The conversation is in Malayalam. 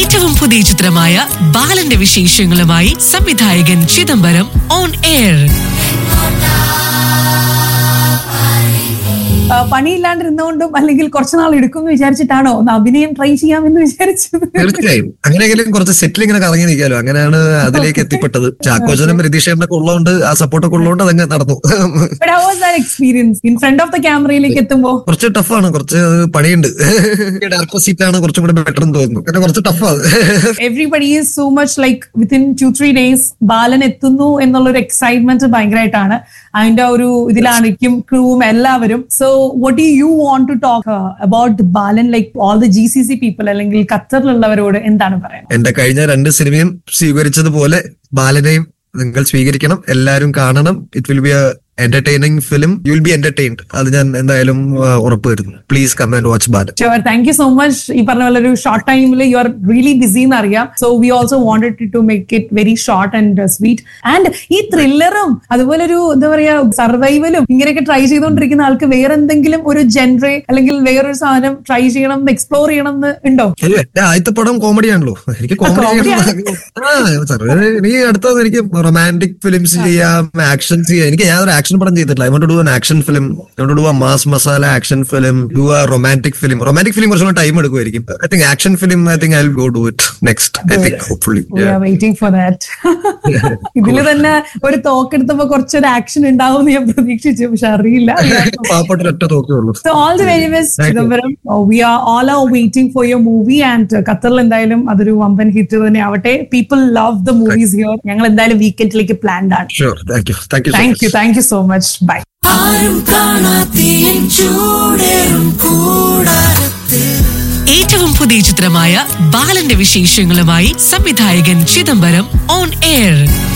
ഏറ്റവും പുതിയ ചിത്രമായ ബാലന്റെ വിശേഷങ്ങളുമായി സംവിധായകൻ ചിദംബരം ഓൺ എയർ ആ, പണിയില്ലാണ്ടിരുന്നുകൊണ്ടും അല്ലെങ്കിൽ കുറച്ചു നാൾ എടുക്കും എന്ന് വിചാരിച്ചിട്ടാണോ ഒന്ന് അഭിനയം ട്രൈ ചെയ്യാമെന്ന് വിചാരിച്ചത് തീർച്ചയായും അങ്ങനെയെങ്കിലും കുറച്ച് സെറ്റിൽ ഇങ്ങനെ കറങ്ങി നിൽക്കാലോ അങ്ങനെയാണ് അതിലേക്ക് എത്തിപ്പെട്ടത് ചാക്കോച്ചനും രതീഷേട്ടനൊക്കെ ഉള്ളതുകൊണ്ട് ആ സപ്പോർട്ടൊക്കെ ഉള്ളതുകൊണ്ട് അതങ്ങ് നടന്നു but how was that experience in front of the ക്യാമറയിലേക്ക് എത്തുമ്പോ കുറച്ച് ടഫാണ് കുറച്ച് പണിയുണ്ട് ഡയറക്ടർ സീറ്റാണ് കുറച്ചും കൂടെ ബെറ്റർ എന്ന് തോന്നുന്നു പിന്നെ കുറച്ച് ടഫാണ് everybody is so much like within two three days Balan എത്തുന്നു എന്നുള്ളൊരു എക്സൈറ്റ്മെന്റ് ഭയങ്കരമായിട്ടാണ് അതിന്റെ ഒരു ഇതിലാണിക്കും ക്രൂവും എല്ലാവരും so what do you want to talk about Balan like all the G C C people അല്ലെങ്കിൽ ഖത്തറിലുള്ളവരോട് എന്താണ് പറയുന്നത് എന്റെ കഴിഞ്ഞ രണ്ട് സിനിമയും സ്വീകരിച്ചതുപോലെ ബാലനെയും നിങ്ങൾ സ്വീകരിക്കണം എല്ലാവരും കാണണം it will be a entertaining film you will be entertained അത് ഞാൻ എന്തായാലും ആ, ഉറപ്പ് വരുന്നു please come and watch Balan sure thank you so much ഈ പറഞ്ഞ പോലെ ഒരു ഷോർട്ട് ടൈമിൽ യു ആർ റിയലി ബിസി എന്ന് അറിയാം so we also wanted to make it very short and sweet and ഈ ത്രില്ലറും അതുപോലെ ഒരു എന്താ പറയാ സർവൈവലും ഇങ്ങനെയൊക്കെ ട്രൈ ചെയ്തുകൊണ്ടിരിക്കുന്ന ആൾക്ക് വേറെ എന്തെങ്കിലും ഒരു ജെൻറെ അല്ലെങ്കിൽ വേറൊരു സാധനം ട്രൈ ചെയ്യണം എക്സ്പ്ലോർ ചെയ്യണം എന്ന് ഉണ്ടോ അയ്യോ എന്റെ ആദ്യത്തെ പടം കോമഡി ആണല്ലോ എനിക്ക് കോമഡി comedy എനിക്ക് അടുത്തത് എനിക്ക് റൊമാൻറ്റിക് ഫിലിംസ് ചെയ്യാം ആക്ഷൻ ചെയ്യാം എനിക്ക് ഞാനൊരു ആക്ഷൻ പടം ചെയ്തിട്ടില്ല I won't do an action film I won't do a mass masala action film do a romantic film romantic film കുറച്ചുകൂടെ ടൈം എടുക്കുമായിരിക്കും I think action film I think I will go do it next I think hopefully we are waiting for that ഇതില് തന്നെ ഒരു തോക്ക് എടുത്തപ്പോ കുറച്ചൊരു ആക്ഷൻ ഉണ്ടാവും എന്ന് ഞാൻ പ്രതീക്ഷിച്ചു പക്ഷെ അറിയില്ല പാവപ്പെട്ട ഒറ്റ തോക്കേ ഉള്ളൂ So all the very best, Thank you. Chidambaram. Uh, we are all are waiting for your movie and uh, ഖത്തറിൽ എന്തായാലും അതൊരു വമ്പൻ ഹിറ്റ് തന്നെ ആവട്ടെ people love the movies here ഞങ്ങൾ എന്തായാലും വീക്കെൻഡിലേക്ക് പ്ലാൻഡ് ആണ് sure thank you thank you thank you thank you so much bye ഏറ്റവും പുതിയ ചിത്രമായ ബാലന്റെ വിശേഷങ്ങളുമായി സംവിധായകൻ ചിദംബരം ഓൺ എയർ